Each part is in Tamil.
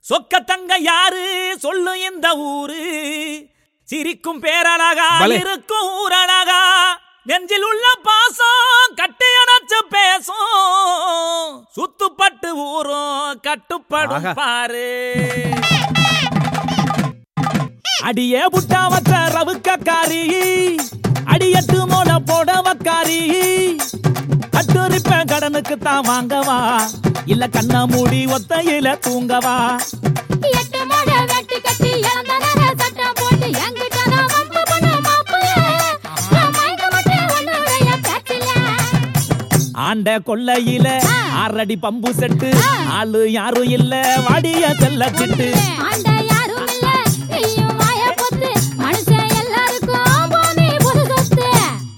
சொக்கத்தங்க யாரு சொல்லு இந்த ஊரு சிரிக்கும் பேரழகா பலே. இருக்கும் ஊரழகா நெஞ்சில் உள்ள பாசம் கட்டி அணைச்சு பேசும் சுத்துப்பட்டு ஊரும் கட்டுப்படும் ஆஹா. பாரு அடியே புட்டா வச்ச ரவுக்கக்காரி அடியட்டு மோட போடவக்காரி கட்டுரிப்பேன் கடனுக்கு தான் வாங்கவா இல்ல கண்ணா மூடி ஒத்தையில தூங்கவா எட்டு முழ வெட்டி கட்டி இழந்த நர சட்டம் போட்டு என்கிட்ட நான் வம்பு பண்ண மாப்பிள்ள. நான் மயங்க மாட்டேன் உன்னுடைய பேச்சில. ஆண்ட கொல்லையில ஆறடி பம்பு செட்டு ஆளு யாரும் இல்ல வாடிய செல்ல சிட்டு ஆண்ட யாரும் இல்ல, நீயும் வாய பொத்து. மனுஷன் எல்லாருக்கும் பூமி புது சொத்து.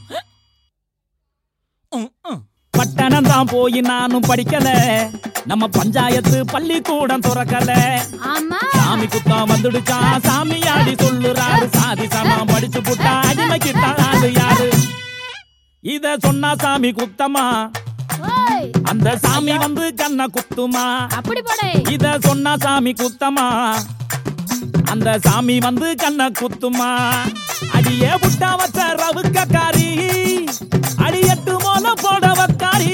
பட்டணம் தான் போய் நானும் படிக்கல நம்ம பஞ்சாயத்து பள்ளிக்கூடம் துறக்கல ஆமா சாமி குத்தம் வந்துடுச்சா சாமியாடி சொல்லுறாரு சாதி சமம் படிச்சு புட்டா அடிமைக்கிட்டா ஆளு யாரு இத சொன்னா சாமி குத்தமா ஓய், அந்த சாமி வந்து கண்ண குத்துமா அப்படி போடே இத சொன்னா சாமி குத்தமா அந்த சாமி வந்து கண்ண குத்துமா அடியே புட்டா வச்ச ரவுக்கக்காரி அடியட்டு மோல போடவக்காரி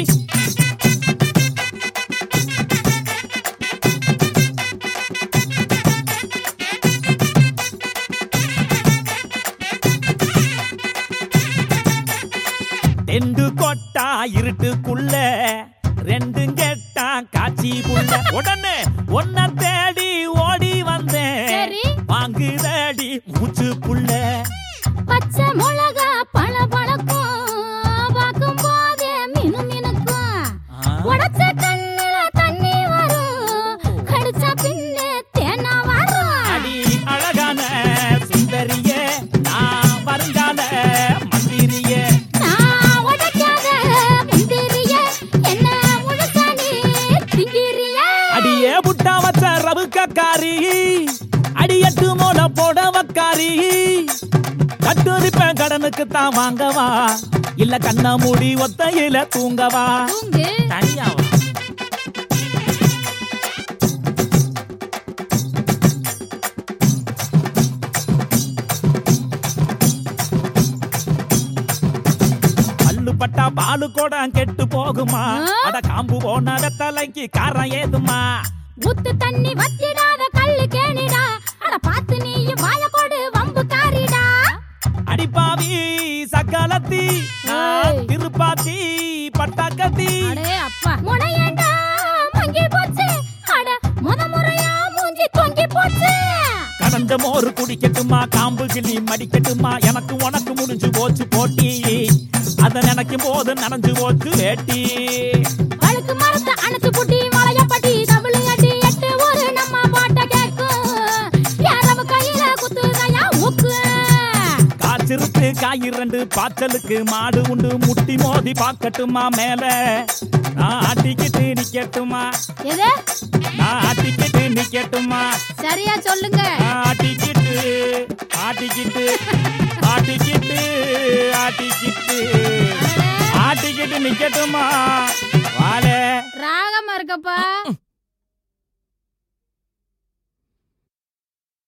ரெண்டு கொட்டா இருட்டுக்குள்ள ரெண்டு கெட்டா காட்சி புள்ள உடனே ஒன்ன தேடி ஓடி வந்தேன் சரி. வாங்குதடி மூச்சு புள்ள பச்சை மிளகா பழ பழக்கும் பார்க்கும் போதே மினு மினுக்கும் உடச்ச கண்ணுல தண்ணி வரும் கடிச்ச பின்னே தேனா வரும் அடி அழகான சுந்தரியே நான் வருங்கால மந்திரியே நான் உடைக்காத முந்திரிய என்ன முழுசா நீ திங்கிறிய அடியே புட்டா வச்ச ரவுக்கக்காரி அடியட்டு மோட போடவக்காரி கட்டுரிப்பேன் கடனுக்கு தான் வாங்கவா இல்ல கண்ண மூடி ஒத்தையில தூங்கவா தூங்கு தனியாவா பல்லு பட்டா பாலு கோடம் கெட்டு போகுமா ஆ? அட காம்பு போன வெத்தலைக்கு காரம் ஏதுமா முத்து தண்ணி வத்திடாத கல்லு கேணிடா அட பாத்து நீயும் வாய கொடு வம்பு காரிடா அடிப்பாவி சக்கலத்தி நான் ஏய். திருப்பாத்தி பட்டாக்கத்தி அடே அப்பா முனையண்டா மங்கி போச்சு அட முத முறையா மூஞ்சி தொங்கி போச்சு கடந்த மோறு குடிக்கட்டுமா காம்பு கிளி மடிக்கட்டுமா எனக்கு உனக்கு முடிஞ்சு போச்சு போட்டி அத நினைக்கும் போது நனைஞ்சு போச்சு வேட்டி வழுக்கு மரத்தை அணைச்சு புட்டி மலைய பட்டி தமிழ் அடி எட்டு ஒரு நம்ம பாட்ட கேக்கும் யாரவ கையில குத்துதையா ஊக்கு காய்ச்சிருக்கு காய் இரண்டு பாய்ச்சலுக்கு மாடு உண்டு முட்டி மோதி பாக்கட்டுமா மேல நான் ஆட்டிக்கிட்டு நிக்கட்டுமா எது நான் ஆட்டிக்கிட்டு நிக்கட்டுமா சரியா சொல்லுங்க நான் ஆட்டிக்கிட்டு ஆட்டிக்கிட்டு ஆட்டிக்கிட்டு ஆட்டிக்கிட்டு ஆட்டிக்கிட்டு நிக்கட்டுமா வாழ ராக